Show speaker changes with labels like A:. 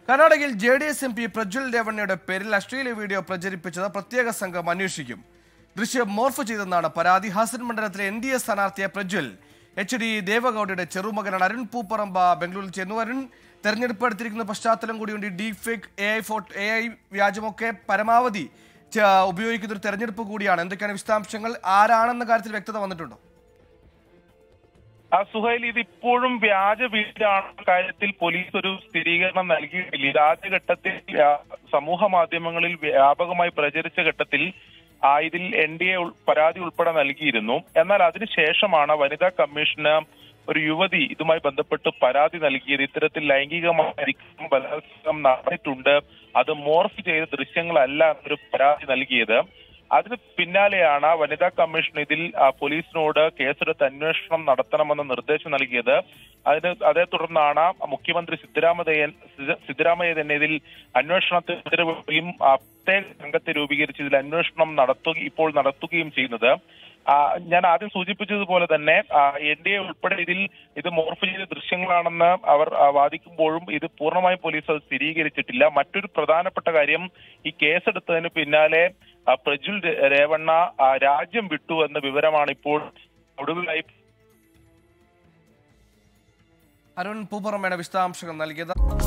A: കർണാടകയിൽ J D S M P Prajwal രേവണ്ണയുടെ പേരിൽ അശ്ലീല വീഡിയോ പ്രചരിപ്പിച്ചത് പ്രത്യേക സംഘം അന്വേഷിക്കും ദൃശ്യം മോർഫ് ചെയ്തെന്നാണ് പരാതി ഹാസൻ മണ്ഡലത്തിലെ എൻ ഡി എ സ്ഥാനാർത്ഥിയായ പ്രജ്വൽ എച്ച് ഡി ദേവഗൌഡയുടെ ചെറുമകനാണ് അരുൺ പൂപ്പറമ്പ ബംഗളൂരിൽ ചേർന്നു അരുൺ തെരഞ്ഞെടുപ്പ് അടുത്തിരിക്കുന്ന പശ്ചാത്തലം കൂടിയുണ്ട് ഈ deep fake A I photo A I വ്യാജമൊക്കെ പരമാവധി ച- ഉപയോഗിക്കുന്ന ഒരു തെരഞ്ഞെടുപ്പ് കൂടിയാണ് എന്തൊക്കെയാണ് വിശദാംശങ്ങൾ ആരാണെന്ന കാര്യത്തിൽ വ്യക്തത വന്നിട്ടുണ്ടോ
B: ആ സുഹൈൽ ഇത് ഇപ്പോഴും വ്യാജ വീടാണെന്ന കാര്യത്തിൽ പോലീസ് ഒരു സ്ഥിരീകരണം നൽകിയിട്ടില്ല ഇത് ആദ്യഘട്ടത്തിൽ ആ, സമൂഹ മാധ്യമങ്ങളിൽ വ്യാപകമായി പ്രചരിച്ച ഘട്ടത്തിൽ ആ, ഇതിൽ എൻ ഡി എ പരാതി ഉൾപ്പെടെ നൽകിയിരുന്നു എന്നാൽ അതിനുശേഷമാണ് വനിതാ കമ്മീഷന് ഒരു യുവതി ഇതുമായി ബന്ധപ്പെട്ട് പരാതി നൽകിയത് ഇത്തരത്തിൽ ലൈംഗികമായിരിക്കും ബലാത്സംഗം നടന്നിട്ടുണ്ട് അത് മോർഫ് ചെയ്ത ദൃശ്യങ്ങളല്ല എന്നൊരു പരാതി നൽകിയത് അതിന് പിന്നാലെയാണ് വനിതാ കമ്മീഷൻ ഇതിൽ ആ, പോലീസിനോട് കേസെടുത്ത് അന്വേഷണം നടത്തണമെന്ന നിർദ്ദേശം നൽകിയത് അതിന് അതേ തുടർന്നാണ് മുഖ്യമന്ത്രി സിദ്ധരാമയ്യൻ സിദ്ധ- സിദ്ധരാമയ്യ തന്നെ ഇതിൽ അന്വേഷണത്തിന് ഉത്തരവിടുകയും ആ, പ്രത്യേക സംഘത്തെ രൂപീകരിച്ച് ഇതിൽ അന്വേഷണം നടത്തുക ഇപ്പോൾ നടത്തുകയും ചെയ്യുന്നത് ആ, ഞാൻ ആദ്യം സൂചിപ്പിച്ചതുപോലെ തന്നെ എൻ ഡി എ ഉൾപ്പെടെ ഇതിൽ ഇത് മോർഫ് ചെയ്ത ദൃശ്യങ്ങളാണെന്ന് അവർ ആ, വാദിക്കുമ്പോഴും ഇത് പൂർണ്ണമായും പോലീസ് അത് സ്ഥിരീകരിച്ചിട്ടില്ല മറ്റൊരു പ്രധാനപ്പെട്ട കാര്യം ഈ കേസെടുത്തതിന് പിന്നാലെ ആ, പ്രജ്വൽ രേ- രേവണ്ണ ആ, രാജ്യം വിട്ടു എന്ന വിവരമാണ് ഇപ്പോൾ ഒടുവിലായി
A: അരുൺ പൂപ്പറമ്പയുടെ വിശദാംശങ്ങൾ നൽകിയത്